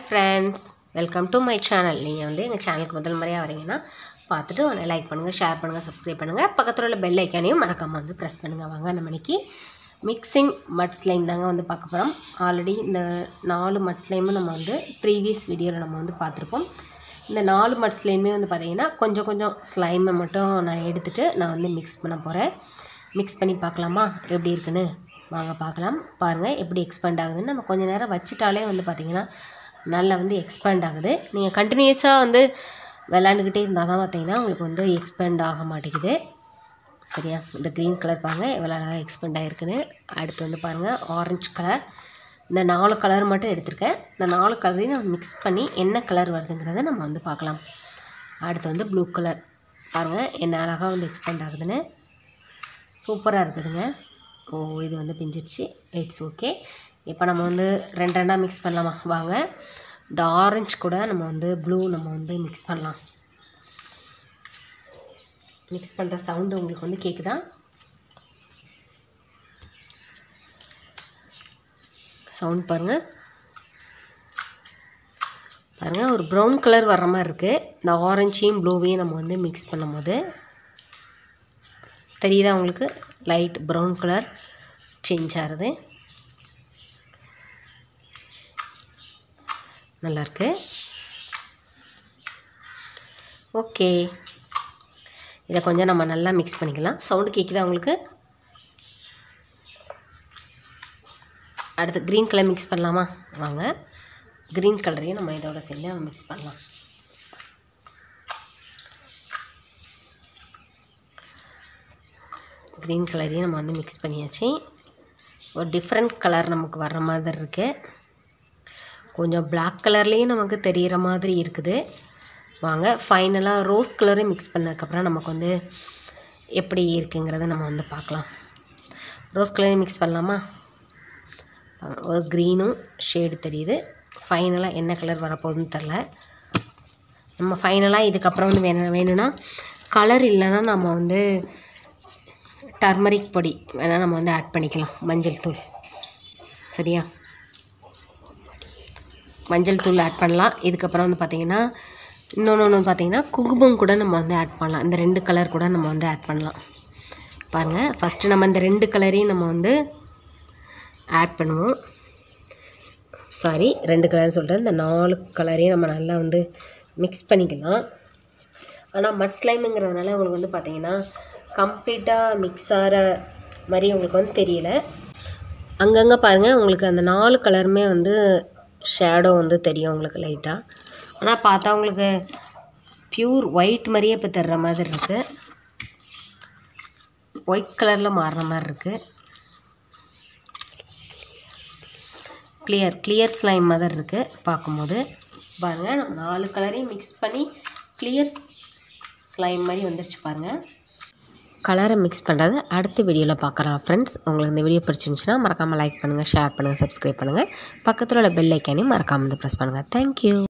friends welcome to my channel நீங்கள் வந்து எங்கள் சேனலுக்கு முதல் முறையாக வரீங்கன்னா பார்த்துட்டு உடனே லைக் பண்ணுங்கள் ஷேர் பண்ணுங்கள் சப்ஸ்கிரைப் பண்ணுங்கள் பக்கத்தில் உள்ள பெல் ஐக்கானையும் மறக்காமல் வந்து ப்ரெஸ் பண்ணுங்கள் வாங்க நம்ம இன்னைக்கு மிக்சிங் மட் ஸ்லைம் தாங்க வந்து பார்க்க போகிறோம் ஆல்ரெடி இந்த நாலு மட் ஸ்லைமும் நம்ம வந்து ப்ரீவியஸ் வீடியோவில் நம்ம வந்து பார்த்துருப்போம் இந்த நாலு மட் ஸ்லைமே வந்து பார்த்திங்கன்னா கொஞ்சம் கொஞ்சம் ஸ்லைமை மட்டும் நான் எடுத்துகிட்டு நான் வந்து மிக்ஸ் பண்ண போகிறேன் மிக்ஸ் பண்ணி பார்க்கலாமா எப்படி இருக்குன்னு வாங்க பார்க்கலாம் பாருங்கள் எப்படி எக்ஸ்பேண்ட் ஆகுதுன்னு நம்ம கொஞ்சம் நேரம் வச்சுட்டாலே வந்து பார்த்திங்கன்னா நல்லா வந்து எக்ஸ்பேண்ட் ஆகுது நீங்கள் கண்டினியூஸாக வந்து விளாண்டுக்கிட்டே இருந்தால் தான் பார்த்தீங்கன்னா உங்களுக்கு வந்து எக்ஸ்பேண்ட் ஆக மாட்டேங்குது சரியா இந்த க்ரீன் கலர் பாருங்கள் எவ்வளோ அழகாக எக்ஸ்பெண்ட் ஆகிருக்குன்னு அடுத்து வந்து பாருங்கள் ஆரஞ்சு கலர் இந்த நாலு கலர் மட்டும் எடுத்திருக்கேன் இந்த நாலு கலரையும் நம்ம மிக்ஸ் பண்ணி என்ன கலர் வருதுங்கிறத நம்ம வந்து பார்க்கலாம் அடுத்து வந்து ப்ளூ கலர் பாருங்கள் என்ன அழகாக வந்து எக்ஸ்பெண்ட் ஆகுதுன்னு சூப்பராக இருக்குதுங்க ஓ இது வந்து பிஞ்சிடுச்சு இட்ஸ் ஓகே இப்போ நம்ம வந்து ரெண்டு ரெண்டாக மிக்ஸ் பண்ணலாமா வாங்க இந்த ஆரஞ்சு கூட நம்ம வந்து ப்ளூ நம்ம வந்து மிக்ஸ் பண்ணலாம் மிக்ஸ் பண்ணுற சவுண்டு உங்களுக்கு வந்து கேட்குதா சவுண்ட் பாருங்கள் பாருங்கள் ஒரு ப்ரௌன் கலர் வர்ற மாதிரி இருக்குது இந்த ஆரஞ்சையும் ப்ளூவையும் நம்ம வந்து மிக்ஸ் பண்ணும்போது தெரியுதா உங்களுக்கு லைட் ப்ரௌன் கலர் சேஞ்ச் ஆகுது நல்லாயிருக்கு ஓகே இதை கொஞ்சம் நம்ம நல்லா மிக்ஸ் பண்ணிக்கலாம் சவுண்டு கேட்குதா உங்களுக்கு அடுத்து க்ரீன் கலர் மிக்ஸ் பண்ணலாமா வாங்க க்ரீன் கலரையும் நம்ம இதோட சேர்ந்து நம்ம மிக்ஸ் பண்ணலாம் க்ரீன் கலரையும் நம்ம வந்து மிக்ஸ் பண்ணியாச்சு ஒரு டிஃப்ரெண்ட் கலர் நமக்கு வர்ற மாதிரி இருக்குது கொஞ்சம் பிளாக் கலர்லேயும் நமக்கு தெரிகிற மாதிரி இருக்குது வாங்க ஃபைனலாக ரோஸ் கலரும் மிக்ஸ் பண்ணதுக்கப்புறம் நமக்கு வந்து எப்படி இருக்குங்கிறத நம்ம வந்து பார்க்கலாம் ரோஸ் கலரையும் மிக்ஸ் பண்ணலாமா ஒரு க்ரீனும் ஷேடு தெரியுது ஃபைனலாக என்ன கலர் வரப்போகுதுன்னு தெரில நம்ம ஃபைனலாக இதுக்கப்புறம் வந்து வேணும் வேணும்னா கலர் இல்லைன்னா நம்ம வந்து டர்மரிக் பொடி வேணால் நம்ம வந்து ஆட் பண்ணிக்கலாம் மஞ்சள் தூள் சரியா மஞ்சள் தூள் ஆட் பண்ணலாம் இதுக்கப்புறம் வந்து பார்த்திங்கன்னா இன்னொன்று ஒன்று பார்த்திங்கன்னா குங்குமம் கூட நம்ம வந்து ஆட் பண்ணலாம் இந்த ரெண்டு கலர் கூட நம்ம வந்து ஆட் பண்ணலாம் பாருங்கள் ஃபஸ்ட்டு நம்ம இந்த ரெண்டு கலரையும் நம்ம வந்து ஆட் பண்ணுவோம் சாரி ரெண்டு கலர்னு சொல்கிறேன் இந்த நாலு கலரையும் நம்ம நல்லா வந்து மிக்ஸ் பண்ணிக்கலாம் ஆனால் மட் ஸ்லைமுங்கிறதுனால உங்களுக்கு வந்து பார்த்திங்கன்னா கம்ப்ளீட்டாக மிக்ஸ் ஆகிற மாதிரி உங்களுக்கு வந்து தெரியல அங்கங்கே பாருங்கள் உங்களுக்கு அந்த நாலு கலருமே வந்து ஷேடோ வந்து தெரியும் உங்களுக்கு லைட்டாக ஆனால் பார்த்தா உங்களுக்கு ப்யூர் ஒயிட் மாதிரியே இப்போ தர்ற மாதிரி இருக்குது ஒயிட் கலரில் மாறுற மாதிரி இருக்குது கிளியர் கிளியர் ஸ்லைம் மாதிரி இருக்குது பார்க்கும்போது பாருங்கள் நம்ம நாலு கலரையும் மிக்ஸ் பண்ணி கிளியர் ஸ்லைம் மாதிரி வந்துருச்சு பாருங்கள் கலரை மிக்ஸ் பண்ணுறது அடுத்த வீடியோவில் பார்க்குறோம் ஃப்ரெண்ட்ஸ் உங்களுக்கு இந்த வீடியோ பிடிச்சிருந்துச்சுன்னா மறக்காமல் லைக் பண்ணுங்கள் ஷேர் பண்ணுங்கள் சப்ஸ்கிரைப் பண்ணுங்கள் பக்கத்தில் உள்ள பெல் ஐக்கானையும் மறக்காமல் வந்து ப்ரெஸ் பண்ணுங்கள் தேங்க்யூ